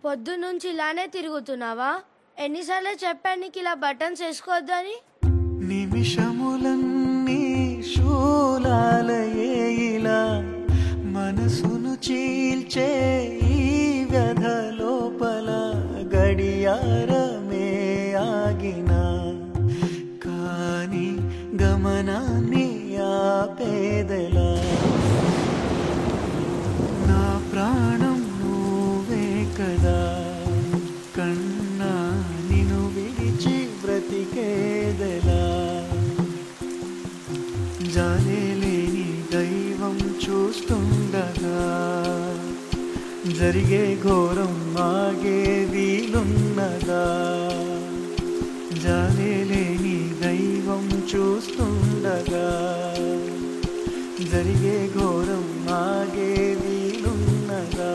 పొద్దున్నుంచి ఇలానే తిరుగుతున్నావా ఎన్నిసార్లు చెప్పాను నీకు ఇలా బటన్స్ వేసుకోవద్దని నిమిషములన్నీ శూలాలయే ఇలా మనసును చీల్చే ఈ వ్యధ లోపల గడియారమే ఆగిన కాని గమనాన్ని ఆపేదెలా నా ప్రాణం నువ్వే కదా కన్నా నిన్ను విడిచి బ్రతికేదెలా జాలేలేని దైవం చూస్తుండగా జరిగే ఘోరం ఆగే వీలున్నదా జాలేలేని దైవం చూస్తుండగా జరిగే ఘోరం ఆగే వీలున్నదా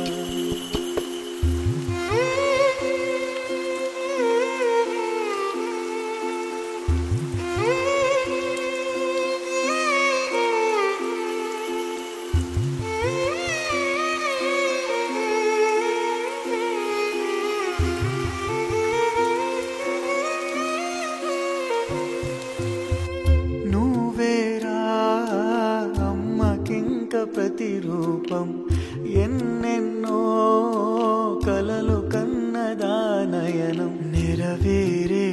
నువ్వేరా అమ్మకింక ప్రతిరూపం ఎన్నెన్నో కలలు కన్నదా నయనం నెరవేరే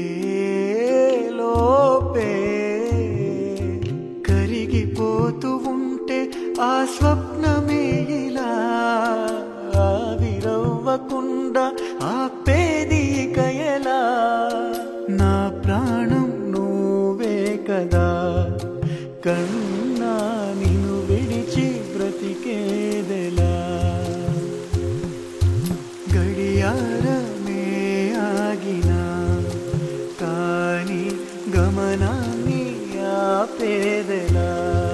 లోపే కరిగిపోతూ ఉంటే ఆ స్వప్నమే ఇలా ఆవిరవ్వకుండా ఆపేది ఇక ఎలా నా ప్రాణం నువ్వే కదా కన్నా నిన్ను విడిచి బ్రతికేదెలా గడియారమే ఆగిన కానీ గమనాన్ని ఆపేదెలా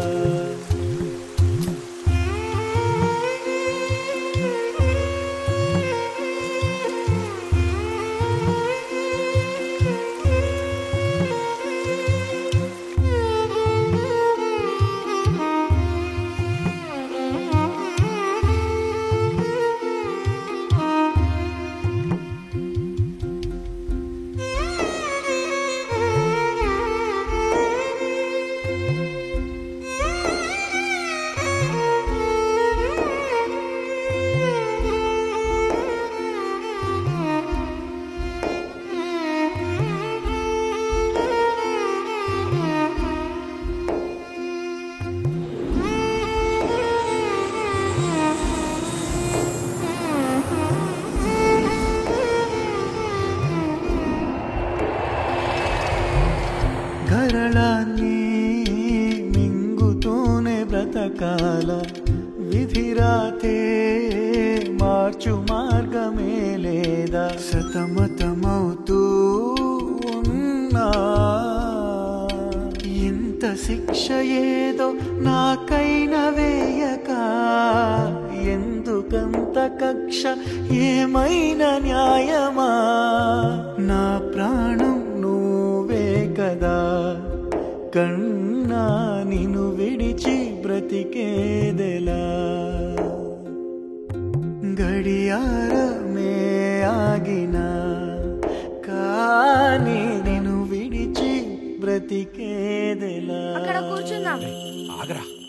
గరళాన్ని మింగుతూనే బ్రతకాల విధిరాతే మార్చు మార్గమే లేదా సతమతమవుతూ ఉన్నా ఇంత శిక్ష ఏదో నాకైన వేయక ఎందుకంత కక్ష ఏమైనా న్యాయమా నా ప్రాణం నువ్వే కదా కన్నా నిన్ను విడిచి బ్రతికేదెలా గడియారమే ఆగిన కానీ నేను విడిచి బ్రతికేదెలా అక్కడ కూర్చుందాం ఆగరా